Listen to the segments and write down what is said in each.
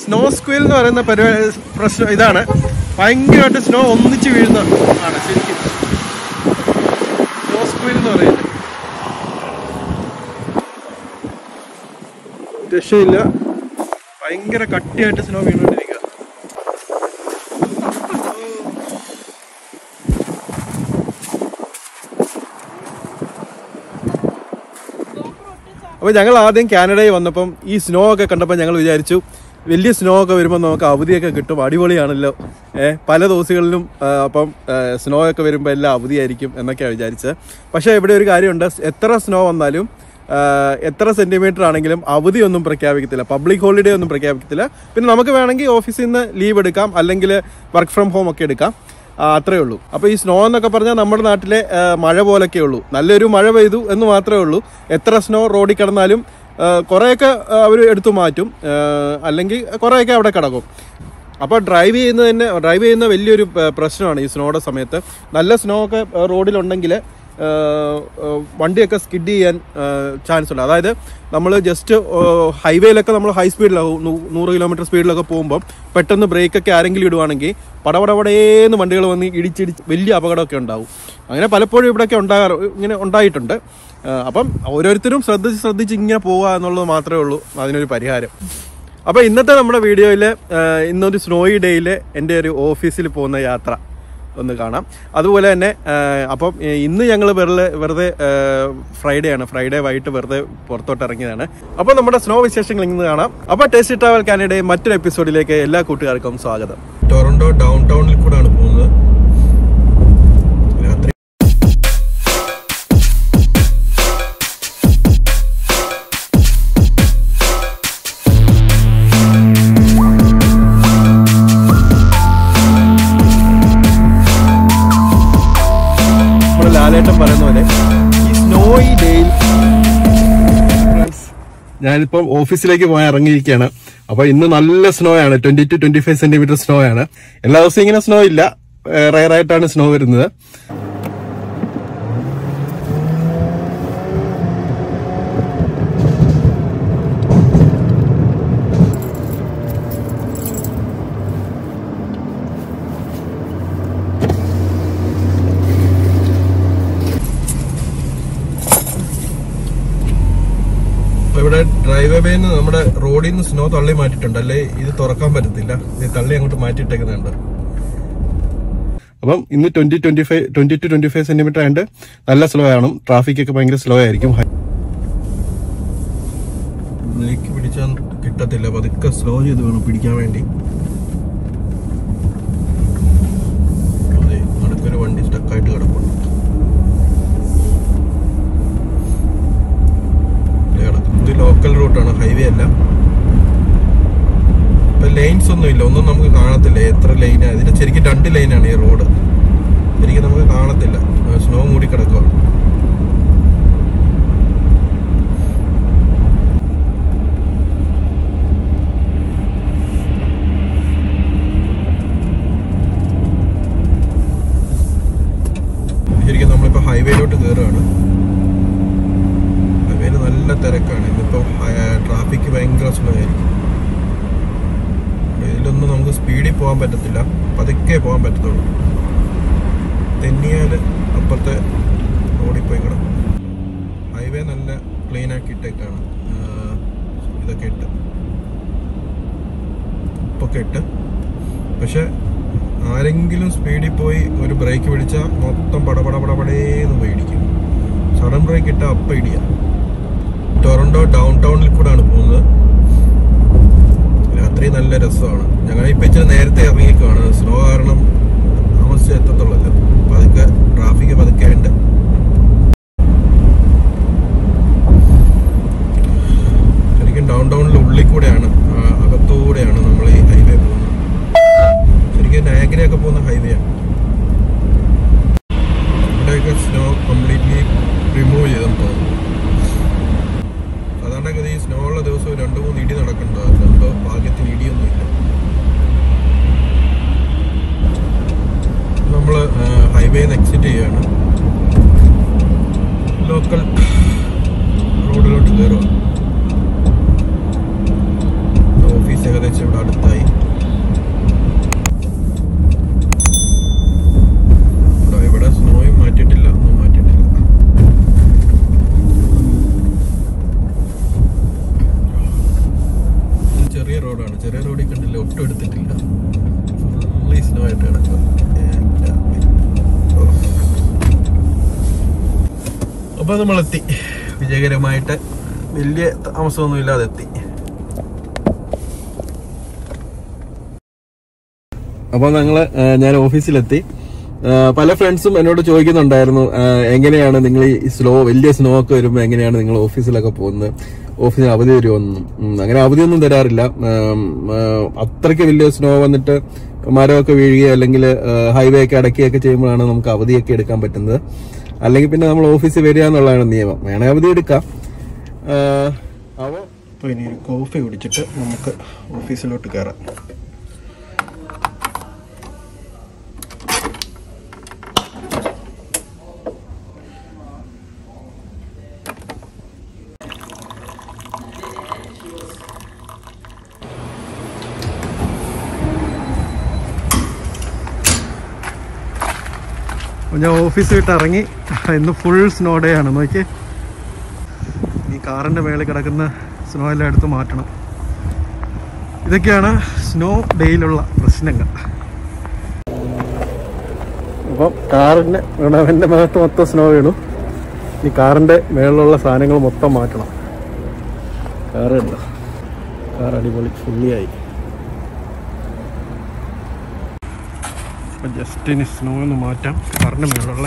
Snow സ്ക്വീൽ എന്ന് പറയുന്ന പരിപാടി പ്രശ്നം ഇതാണ് ഭയങ്കരമായിട്ട് സ്നോ ഒന്നിച്ച് വീഴുന്ന ആണ് ശരിക്കും സ്നോ സ്ക്വീൽ എന്ന് പറയുന്നത് രക്ഷയില്ല ഭയങ്കര കട്ടിയായിട്ട് സ്നോ വീണുകൊണ്ടിരിക്കുക അപ്പോൾ ഞങ്ങൾ ആദ്യം കാനഡയിൽ വന്നപ്പം ഈ സ്നോ ഒക്കെ കണ്ടപ്പോൾ ഞങ്ങൾ വിചാരിച്ചു വലിയ സ്നോ ഒക്കെ വരുമ്പോൾ നമുക്ക് അവധിയൊക്കെ കിട്ടും അടിപൊളിയാണല്ലോ ഏഹ് പല ദിവസങ്ങളിലും ആ, അപ്പം സ്നോ ഒക്കെ വരുമ്പോൾ എല്ലാം അവധിയായിരിക്കും എന്നൊക്കെയാണ് വിചാരിച്ചത് പക്ഷേ ഇവിടെ ഒരു കാര്യമുണ്ട് എത്ര സ്നോ വന്നാലും ആ, എത്ര സെന്റിമീറ്റർ ആണെങ്കിലും അവധിയൊന്നും പ്രഖ്യാപിക്കത്തില്ല പബ്ലിക് ഹോളിഡേ ഒന്നും പ്രഖ്യാപിക്കത്തില്ല പിന്നെ നമുക്ക് വേണമെങ്കിൽ ഓഫീസിൽ നിന്ന് ലീവ് എടുക്കാം അല്ലെങ്കിൽ വർക്ക് ഫ്രം ഹോം ഒക്കെ എടുക്കാം ആ, അത്രേ ഉള്ളൂ അപ്പോൾ ഈ സ്നോ എന്നൊക്കെ പറഞ്ഞാൽ നമ്മുടെ നാട്ടിലെ ആ, മഴ പോലൊക്കെ ഉള്ളൂ നല്ലൊരു മഴ പെയ്തു എന്ന് മാത്രമേ ഉള്ളൂ എത്ര സ്നോ റോഡിൽ കിടന്നാലും ആ, കുറേയൊക്കെ അവർ എടുത്തു മാറ്റും ആ, അല്ലെങ്കിൽ കുറേയൊക്കെ അവിടെ കിടക്കും അപ്പോൾ ഡ്രൈവ് ചെയ്യുന്നത് തന്നെ ഡ്രൈവ് ചെയ്യുന്ന വലിയൊരു പ- പ്രശ്നമാണ് ഈ സ്നോയുടെ സമയത്ത് നല്ല സ്നോ ഒക്കെ ആ, റോഡിലുണ്ടെങ്കിൽ ആ, ആ, വണ്ടിയൊക്കെ സ്കിഡ് ചെയ്യാൻ ചാൻസ് ഉണ്ട് അതായത് നമ്മൾ ജസ്റ്റ് ഹൈവേയിലൊക്കെ നമ്മൾ ഹൈ സ്പീഡിലാവും നൂറ് കിലോമീറ്റർ സ്പീഡിലൊക്കെ പോകുമ്പോൾ പെട്ടെന്ന് ബ്രേക്കൊക്കെ ആരെങ്കിലും ഇടുവാണെങ്കിൽ പടപടപടേന്ന് വണ്ടികൾ വന്ന് ഇടിച്ചിടിച്ച് വലിയ അപകടമൊക്കെ ഉണ്ടാവും അങ്ങനെ പലപ്പോഴും ഇവിടെയൊക്കെ ഉണ്ടാകാറ് ഇങ്ങനെ ഉണ്ടായിട്ടുണ്ട് ആ, അപ്പം ഓരോരുത്തരും ശ്രദ്ധിച്ച് ശ്രദ്ധിച്ച് ഇങ്ങനെ പോവുക എന്നുള്ളത് മാത്രമേ ഉള്ളൂ അതിനൊരു പരിഹാരം അപ്പോൾ ഇന്നത്തെ നമ്മുടെ വീഡിയോയിൽ ഇന്നൊരു സ്നോയി ഡേയിൽ എൻ്റെ ഒരു ഓഫീസിൽ പോകുന്ന യാത്ര ഒന്ന് കാണാം അതുപോലെ തന്നെ ആ, അപ്പം ഏ, ഇന്ന് ഞങ്ങൾ വെറുതെ വെറുതെ ഫ്രൈഡേ ആണ് ഫ്രൈഡേ വൈകിട്ട് വെറുതെ പുറത്തോട്ട് ഇറങ്ങിയതാണ് അപ്പോൾ നമ്മുടെ സ്നോ വിശേഷങ്ങൾ ഇന്ന് കാണാം അപ്പോൾ ടേസ്റ്റ് ട്രാവൽ കാനഡയുടെ മറ്റൊരു എപ്പിസോഡിലേക്ക് എല്ലാ കൂട്ടുകാർക്കും സ്വാഗതം ടൊറന്റോ ഡൗൺ ടൗണിൽ കൂടാണ് പോകുന്നത് രാത്രി നമ്മുടെ ലാലേട്ടൻ പറയുന്ന പോലെ ഈ സ്നോയി ഡേയിൽ ഞാനിപ്പം ഓഫീസിലേക്ക് പോകാൻ ഇറങ്ങിയിരിക്കുകയാണ് അപ്പൊ ഇന്ന് നല്ല സ്നോ ആണ് twenty two twenty five centimetre snow ആണ് എല്ലാ ദിവസവും ഇങ്ങനെ സ്നോ ഇല്ല റയർ ആയിട്ടാണ് സ്നോ വരുന്നത് അപ്പൊ ഇവിടെ ഡ്രൈവ് വേന്ന് നമ്മുടെ റോഡിൽ നിന്ന് സ്നോ തള്ളി മാറ്റിയിട്ടുണ്ട് അല്ലേ ഇത് തുറക്കാൻ പറ്റത്തില്ല ഇത് തള്ളി അങ്ങോട്ട് മാറ്റിയിട്ടേക്കുന്നുണ്ട് അപ്പം ഇന്ന് twenty twenty five twenty two twenty five centimetre ആയതുകൊണ്ട് നല്ല സ്ലോ ആണ് ട്രാഫിക് ഒക്കെ ഭയങ്കര സ്ലോ ആയിരിക്കും ബ്രേക്ക് പിടിച്ചാൽ കിട്ടത്തില്ല പതുക്കെ സ്ലോ ചെയ്ത് വേണം പിടിക്കാൻ വേണ്ടി അതെ നടുക്കൊരു വണ്ടി സ്റ്റക്കായിട്ട് കിടപ്പുണ്ട് ദേ കിടക്കുന്നു. ഇത് ലോക്കൽ റൂട്ടാണ് ഹൈവേ അല്ല ഇപ്പൊ ലൈൻസ് ഒന്നും ഇല്ല ഒന്നും നമുക്ക് കാണത്തില്ല എത്ര ലൈനാ ഇതിന് ശരിക്കും രണ്ട് ലൈനാണ് ഈ റോഡ് ശരിക്കും നമുക്ക് കാണത്തില്ല സ്നോ മൂടി കിടക്കുക ശരിക്കും നമ്മളിപ്പോ ഹൈവേയിലോട്ട് കയറുകയാണ് ഹൈവേയിൽ നല്ല തിരക്കാണ് ഇന്നിപ്പോ ട്രാഫിക് ഭയങ്കര സ്ലോ ആയിരിക്കും ഇതിലൊന്നും നമുക്ക് സ്പീഡിൽ പോകാൻ പറ്റത്തില്ല പതുക്കെ പോകാൻ പറ്റത്തുള്ളൂ തെന്നിയാൽ അപ്പുറത്തെ റോഡിൽ പോയി കിടക്കും ഹൈവേ നല്ല ക്ലീൻ ആക്കി ഇട്ടേക്കാണ് ആ, ഇതൊക്കെ ഇട്ട് ഉപ്പൊക്കെ ഇട്ട് പക്ഷെ ആരെങ്കിലും സ്പീഡിൽ പോയി ഒരു ബ്രേക്ക് പിടിച്ചാൽ മൊത്തം പടപട പടപടേന്ന് പോയി ഇടിക്കും സഡൻ ബ്രേക്ക് ഇട്ടാൽ അപ്പം ഇടിയാ ടൊറന്റോ ഡൗൺ ടൗണിൽ കൂടാണ് പോകുന്നത് രാത്രി നല്ല രസമാണ് ഞങ്ങൾ ഇപ്പൊ ഇച്ചിരി നേരത്തെ ഇറങ്ങിയേക്കുവാണ് സ്നോ കാരണം താമസിച്ച് എത്തത്തുള്ളല്ലോ പതുക്കെ ട്രാഫിക് പതുക്കെ ഉണ്ട് ശരിക്കും ഡൗൺ ടൗണിൽ ഉള്ളിൽ കൂടെയാണ് ആ, അകത്തൂടെയാണ് നമ്മൾ ഈ ഹൈവേ പോകുന്നത് ശരിക്കും നാഗരയൊക്കെ പോകുന്ന ഹൈവേ ആണ് ഇവിടെയൊക്കെ സ്നോ കംപ്ലീറ്റ്ലി റിമൂവ് ചെയ്തെന്ന് തോന്നുന്നു സാധാരണഗതി സ്നോ ഉള്ള ദിവസം രണ്ട് മൂന്ന് ഇടി നടക്കുന്നുണ്ട് എന്തോ ഭാഗ്യത്തിന് ഇടിയൊന്നുമില്ല നമ്മൾ ഹൈവേ എക്സിറ്റ് ചെയ്യാണ് ലോക്കൽ റോഡിലോട്ട് കയറുക ഓഫീസ് ഏകദേശം ഇവിടെ അടുത്ത ചെറിയ റോഡിൽ കണ്ടില്ല ഒട്ടും എടുത്തിട്ടില്ല ഫുള്ളി സ്നോ ആയിട്ട് കിടക്കുക അപ്പൊ നമ്മളെത്തി വിജയകരമായിട്ട് വലിയ താമസമൊന്നും ഇല്ലാതെ എത്തി അപ്പോൾ ഞങ്ങള് ആ, ഞാൻ ഓഫീസിലെത്തി ആ, പല ഫ്രണ്ട്സും എന്നോട് ചോദിക്കുന്നുണ്ടായിരുന്നു ആ, എങ്ങനെയാണ് നിങ്ങൾ ഈ സ്ലോ വലിയ സ്നോ ഒക്കെ വരുമ്പോൾ എങ്ങനെയാണ് നിങ്ങൾ ഓഫീസിലൊക്കെ പോകുന്നത് ഓഫീസിൽ അവധി തരുമെന്നും ഉം, അങ്ങനെ അവധിയൊന്നും തരാറില്ല ആം, ആ, അത്രയ്ക്ക് വലിയ സ്നോ വന്നിട്ട് മരമൊക്കെ വീഴുകയോ അല്ലെങ്കിൽ ഹൈവേ ഒക്കെ അടയ്ക്കുകയൊക്കെ ചെയ്യുമ്പോഴാണ് നമുക്ക് അവധിയൊക്കെ എടുക്കാൻ പറ്റുന്നത് അല്ലെങ്കിൽ പിന്നെ നമ്മൾ ഓഫീസിൽ വരിക എന്നുള്ളതാണ് നിയമം വേണേ അവധി എടുക്കാം അപ്പോൾ ഇനി കോഫി കുടിച്ചിട്ട് നമുക്ക് ഓഫീസിലോട്ട് കയറാം അപ്പോൾ ഞാൻ ഓഫീസ് വിട്ട് ഇറങ്ങി ഇന്ന് ഫുൾ സ്നോ ഡേ ആണ് നോക്കി ഈ കാറിൻ്റെ മേളിൽ കിടക്കുന്ന സ്നോ എല്ലാം എടുത്ത് മാറ്റണം ഇതൊക്കെയാണ് സ്നോ ഡേയിലുള്ള പ്രശ്നങ്ങൾ അപ്പം കാറിൻ്റെ എൻ്റെ മുഖത്ത് മൊത്തം സ്നോ വീണു ഈ കാറിൻ്റെ മേളിലുള്ള സാധനങ്ങൾ മൊത്തം മാറ്റണം കാറ് ഉണ്ടോ കാർ അടിപൊളി ഫുള്ളിയായി അപ്പം ജസ്റ്റ് ഇനി സ്നോ ഒന്ന് മാറ്റാം കാറിൻ്റെ മേലുള്ള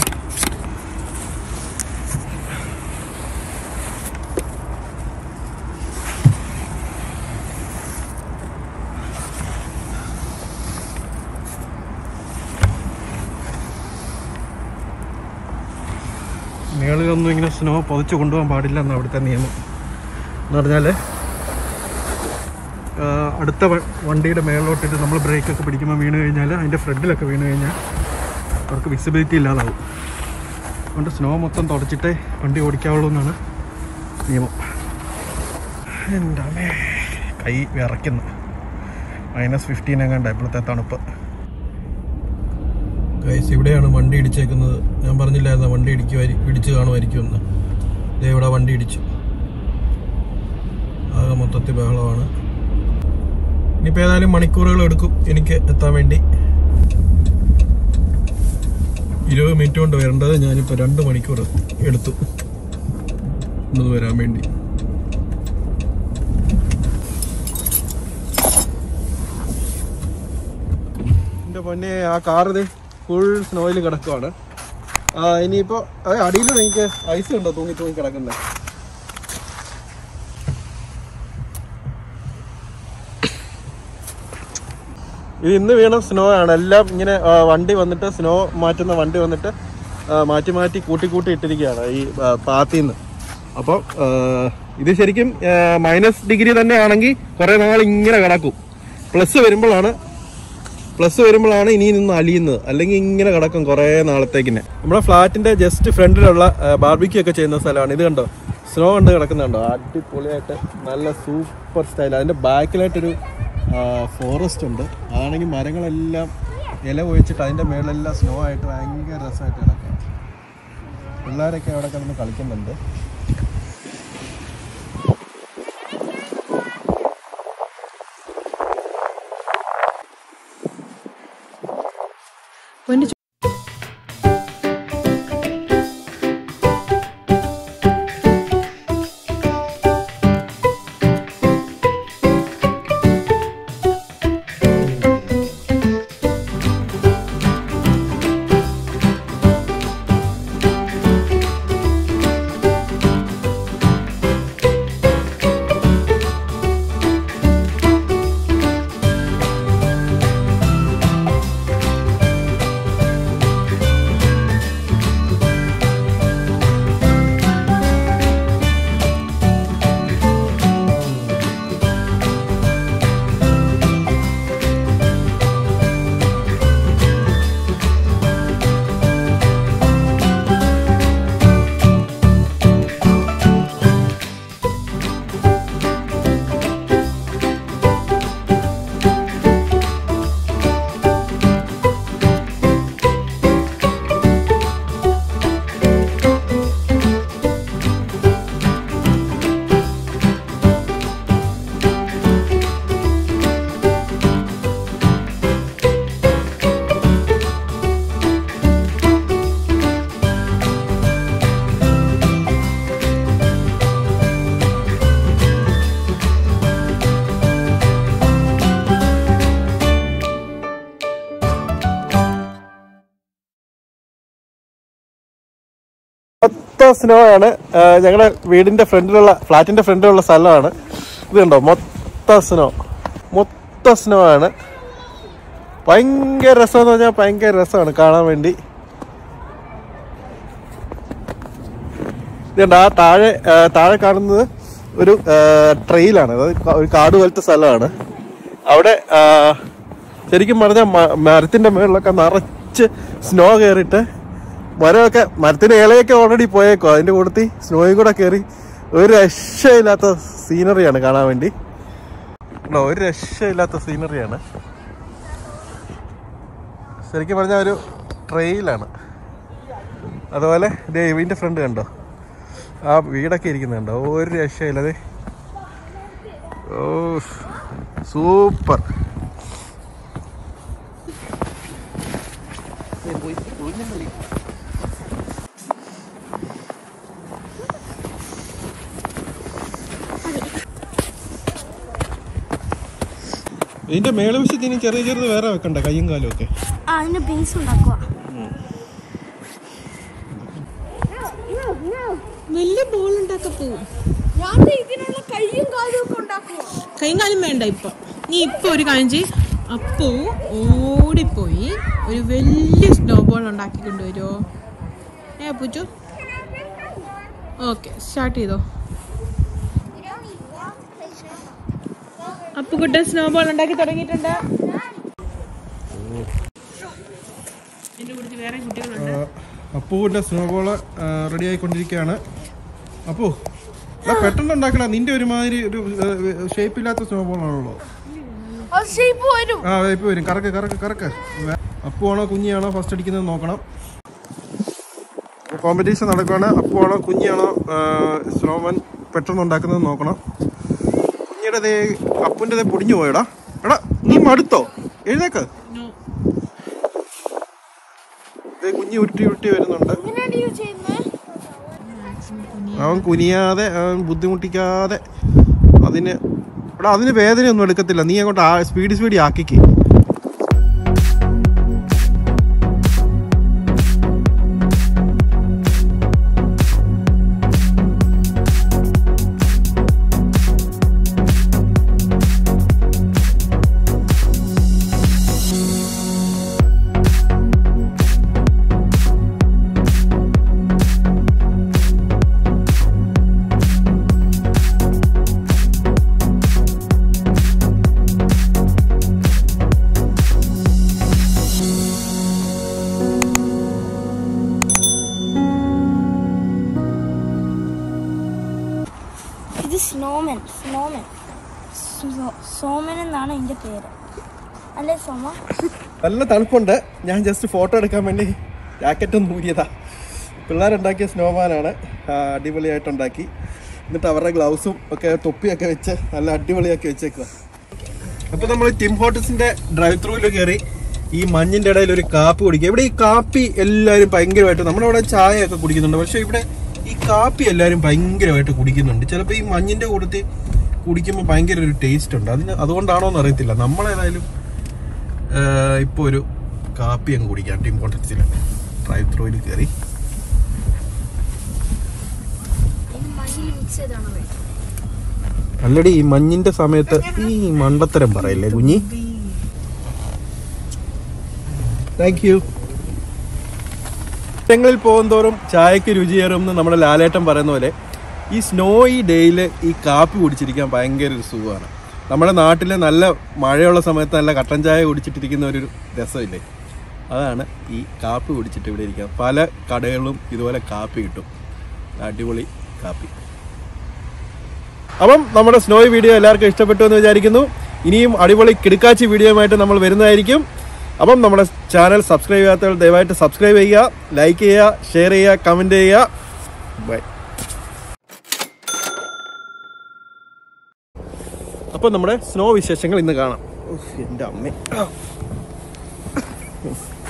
മേളിലൊന്നും ഇങ്ങനെ സ്നോ പൊതിച്ച് കൊണ്ടുപോകാൻ പാടില്ല എന്നാണ് അവിടുത്തെ നിയമം എന്ന് പറഞ്ഞാൽ അടുത്ത വ- വണ്ടിയുടെ മേളിലോട്ടിട്ട് നമ്മൾ ബ്രേക്കൊക്കെ പിടിക്കുമ്പോൾ വീണ് കഴിഞ്ഞാൽ അതിൻ്റെ ഫ്രണ്ടിലൊക്കെ വീണ് കഴിഞ്ഞാൽ അവർക്ക് വിസിബിലിറ്റി ഇല്ലാതാവും അതുകൊണ്ട് സ്നോ മൊത്തം തുടച്ചിട്ടേ വണ്ടി ഓടിക്കാവുള്ളൂ എന്നാണ് നിയമം എൻ്റെ അമ്മേ, കൈ വിറയ്ക്കുന്നു മൈനസ് ഫിഫ്റ്റീൻ എങ്ങാണ്ട് ഇപ്പോഴത്തെ തണുപ്പ് ഗൈസ് ഇവിടെയാണ് വണ്ടി ഇടിച്ചേക്കുന്നത് ഞാൻ പറഞ്ഞില്ലായിരുന്നു വണ്ടി ഇടിക്കുമാരി ഇടിച്ച് കാണുമായിരിക്കും എന്ന് ദേ ഇവിടെ വണ്ടി ഇടിച്ചു ആകെ മൊത്തത്തിൽ ബഹളമാണ് ഇനിയിപ്പോൾ ഏതായാലും മണിക്കൂറുകൾ എടുക്കും എനിക്ക് എത്താൻ വേണ്ടി ഇരുപത് മിനിറ്റ് കൊണ്ട് വരേണ്ടത് ഞാനിപ്പോൾ രണ്ട് മണിക്കൂർ എടുത്തു ഇന്നത് വരാൻ വേണ്ടി എൻ്റെ പൊന്നെ ആ കാർ ഇത് ഫുൾ സ്നോയിൽ കിടക്കുവാണ് ആ ഇനിയിപ്പോൾ അടിയിൽ എനിക്ക് ഐസ് ഉണ്ടോ തൂങ്ങി തൂങ്ങി കിടക്കുന്നത് ഇത് ഇന്ന് വീണ സ്നോ ആണ് എല്ലാം ഇങ്ങനെ ആ, വണ്ടി വന്നിട്ട് സ്നോ മാറ്റുന്ന വണ്ടി വന്നിട്ട് ആ, മാറ്റി മാറ്റി കൂട്ടി കൂട്ടി ഇട്ടിരിക്കുകയാണ് ഈ പാത്തിൽ നിന്ന് അപ്പോൾ ഇത് ശരിക്കും മൈനസ് ഡിഗ്രി തന്നെ ആണെങ്കിൽ കുറേ നാൾ ഇങ്ങനെ കിടക്കും പ്ലസ് വരുമ്പോഴാണ് പ്ലസ് വരുമ്പോഴാണ് ഇനി നിന്ന് അലിയുന്നത് അല്ലെങ്കിൽ ഇങ്ങനെ കിടക്കും കുറേ നാളത്തേക്കിന്നെ നമ്മുടെ ഫ്ലാറ്റിന്റെ ജസ്റ്റ് ഫ്രണ്ടിലുള്ള ബാർബിക്യൂ ഒക്കെ ചെയ്യുന്ന സ്ഥലമാണ് ഇത് കണ്ടോ സ്നോ കണ്ട് കിടക്കുന്നുണ്ടോ അടിപൊളിയായിട്ട് നല്ല സൂപ്പർ സ്റ്റൈൽ അതിന്റെ ബാക്കിലായിട്ടൊരു ഫോറസ്റ്റ് ഉണ്ട് അതാണെങ്കിൽ മരങ്ങളെല്ലാം ഇല ഒഴിച്ചിട്ട് അതിന്റെ മേളിലെല്ലാം സ്നോ ആയിട്ട് ഭയങ്കര രസമായിട്ട് കിടക്കുക പിള്ളേരൊക്കെ അവിടെ കിടന്ന് കളിക്കുന്നുണ്ട് മൊത്തം സ്നോ ആണ് ഞങ്ങളുടെ വീടിന്റെ ഫ്രണ്ടിലുള്ള ഫ്ലാറ്റിന്റെ ഫ്രണ്ടിലുള്ള സ്ഥലമാണ് ഇത് കണ്ടോ മൊത്തം സ്നോ മൊത്തം സ്നോ ആണ് ഭയങ്കര രസം എന്ന് പറഞ്ഞാൽ ഭയങ്കര രസമാണ് കാണാൻ വേണ്ടി ഇതുണ്ട് ആ താഴെ ആ, താഴെ കാണുന്നത് ഒരു ട്രെയിലാണ് അതായത് ക- ഒരു കാട് പോലത്തെ സ്ഥലമാണ് അവിടെ ആ, ശരിക്കും പറഞ്ഞാൽ മരത്തിന്റെ മുകളിലൊക്കെ നിറച്ച് സ്നോ കയറിയിട്ട് മരമൊക്കെ മരത്തിന്റെ ഇലയൊക്കെ ഓൾറെഡി പോയേക്കോ അതിന്റെ കൂട്ടത്തിൽ സ്നോയും കൂടെ കയറി ഒരു രക്ഷയില്ലാത്ത സീനറിയാണ് കാണാൻ വേണ്ടി ഉണ്ടോ, ഒരു രക്ഷയില്ലാത്ത സീനറിയാണ് ശരിക്കും പറഞ്ഞാൽ ഒരു ട്രെയിലാണ് അതുപോലെ ദേ ഇതിന്റെ ഫ്രണ്ട് കണ്ടോ ആ വീടൊക്കെ ഇരിക്കുന്നുണ്ടോ ഒരു രക്ഷയില്ല അതെ ഓ സൂപ്പർ ഇതിന്റെ മേളവശത്ത് ഇനി ചെറിയ ചെറുത് വേറെ വെക്കണ്ട കയ്യും കാലും ഒക്കെ ആ അതിന്റെ ബേസ് ഉണ്ടാക്കുക വലിയ ബോൾ ഉണ്ടാക്ക പോവും ഞാൻ ഇതിനുള്ള കയ്യും കാലും ഒക്കെ ഉണ്ടാക്കുക കൈയും കാലും വേണ്ട ഇപ്പൊ നീ ഇപ്പൊ ഒരു കാര്യം ചെയ്യ് അപ്പു ഓടിപ്പോയി ഒരു വലിയ സ്നോ ബോൾ ഉണ്ടാക്കി കൊണ്ടുവരുമോ ഏ അപ്പുച്ചു ഓക്കെ സ്റ്റാർട്ട് ചെയ്തോ അപ്പുകുട്ടൻ സ്നോ ബോൾ ഉണ്ടാക്കി തുടങ്ങിയിട്ടുണ്ട് എന്റെ കൂട്ടത്തിൽ വേറെ കുട്ടികളുണ്ട് അപ്പൂവിന്റെ സ്നോബോള് റെഡി ആയിക്കൊണ്ടിരിക്കുകയാണ് അപ്പു എടാ, പെട്ടെന്ന് ഉണ്ടാക്കണ നിന്റെ ഒരുമാതിരി ഒരു ഷേപ്പ് ഇല്ലാത്ത സ്നോബോൾ ആണല്ലോ അത് ഷേപ്പ് വരും ആ ഇപ്പൊ വരും കറക്ക് കറക്ക് കറക്ക് അപ്പു ആണോ കുഞ്ഞിയാണോ ഫസ്റ്റ് അടിക്കുന്നത് നോക്കണം കോമ്പറ്റീഷൻ നടക്കുവാണ് അപ്പു ആണോ കുഞ്ഞിയാണോ സ്നോമൻ പെട്ടെന്ന് ഉണ്ടാക്കുന്നത് നോക്കണം കുഞ്ഞിയുടെ ദേ അപ്പുന്റെ ദേ പൊടിഞ്ഞു പോയടാ എടാ നീ മടുത്തോ എഴുന്നേക്ക് No. ദേ കുഞ്ഞി ഉരുട്ടി ഉരുട്ടി വരുന്നുണ്ട് എങ്ങനെയാണ് യൂസ് ചെയ്യുന്നത് അവൻ കുനിയാതെ അവൻ ബുദ്ധിമുട്ടിക്കാതെ അതിന് എടാ അതിന് വേദനയൊന്നും എടുക്കത്തില്ല നീ അങ്ങോട്ട് ആ സ്പീഡ് സ്പീഡി ആക്കിക്ക് ഇത് സ്നോമൻ സ്നോമൻ സോമൻ എന്നാണ് എൻ്റെ പേര് അല്ലേ സോമ നല്ല തണുപ്പുണ്ട് ഞാൻ ജസ്റ്റ് ഫോട്ടോ എടുക്കാൻ വേണ്ടി ജാക്കറ്റ് ഒന്ന് ഊരിയതാ പിള്ളേരുണ്ടാക്കിയ സ്നോമാനാണ് അടിപൊളിയായിട്ട് ഉണ്ടാക്കി എന്നിട്ട് അവരുടെ ഗ്ലൗസും ഒക്കെ തൊപ്പിയൊക്കെ വെച്ച് നല്ല അടിപൊളിയാക്കി വെച്ചേക്കുക അപ്പോൾ നമ്മൾ ടിം ഹോട്ടൽസിന്റെ ഡ്രൈവ് ത്രൂവിൽ കയറി ഈ മഞ്ഞിന്റെ ഇടയിൽ ഒരു കാപ്പി കുടിക്കുക ഇവിടെ ഈ കാപ്പി എല്ലാവരും ഭയങ്കരമായിട്ട് നമ്മുടെ ഇവിടെ ചായ ഒക്കെ കുടിക്കുന്നുണ്ട് പക്ഷെ ഇവിടെ ഈ കാപ്പി എല്ലാവരും ഭയങ്കരമായിട്ട് കുടിക്കുന്നുണ്ട് ചിലപ്പോൾ ഈ മഞ്ഞിന്റെ കൂട്ടത്തിൽ കുടിക്കുമ്പോൾ ഭയങ്കര ഒരു ടേസ്റ്റ് ഉണ്ട് അതിന് അതുകൊണ്ടാണോ എന്ന് അറിയത്തില്ല നമ്മളേതായാലും ഇപ്പോൾ ഒരു കാപ്പി അങ്ങ് കുടിക്കാം ടിം ഹോട്ടൽസിൽ ഡ്രൈവ് ത്രൂവിൽ കയറി മണ്ണിൽ മിക്സ് ചെയ്താണ് അല്ലടി ഈ മഞ്ഞിന്റെ സമയത്ത് ഈ മണ്ടത്തരം പറയല്ലേ കുഞ്ഞി താങ്ക് യു ങ്ങളിൽ പോകുന്തോറും ചായക്ക് രുചിയേറും എന്ന് നമ്മുടെ ലാലേട്ടൻ പറയുന്ന പോലെ ഈ സ്നോയി ഡേയിൽ ഈ കാപ്പി കുടിച്ചിരിക്കാൻ ഭയങ്കര ഒരു സുഖമാണ് നമ്മുടെ നാട്ടിൽ നല്ല മഴയുള്ള സമയത്ത് നല്ല കട്ടൻ ചായ കുടിച്ചിട്ടിരിക്കുന്ന ഒരു രസമില്ലേ അതാണ് ഈ കാപ്പി കുടിച്ചിട്ട് ഇവിടെ ഇരിക്കുക പല കടകളിലും ഇതുപോലെ കാപ്പി കിട്ടും അടിപൊളി കാപ്പി അപ്പം നമ്മുടെ സ്നോയ് വീഡിയോ എല്ലാവർക്കും ഇഷ്ടപ്പെട്ടു എന്ന് വിചാരിക്കുന്നു ഇനിയും അടിപൊളി കിടുക്കാച്ചി വീഡിയോയുമായിട്ട് നമ്മൾ വരുന്നതായിരിക്കും അപ്പം നമ്മുടെ ചാനൽ സബ്സ്ക്രൈബ് ചെയ്യാത്തവർ ദയവായിട്ട് സബ്സ്ക്രൈബ് ചെയ്യുക ലൈക്ക് ചെയ്യുക ഷെയർ ചെയ്യുക കമൻറ്റ് ചെയ്യുക ബൈ അപ്പം നമ്മുടെ സ്നോ വിശേഷങ്ങൾ ഇന്ന് കാണാം ഉഫ്, എൻ്റെ അമ്മ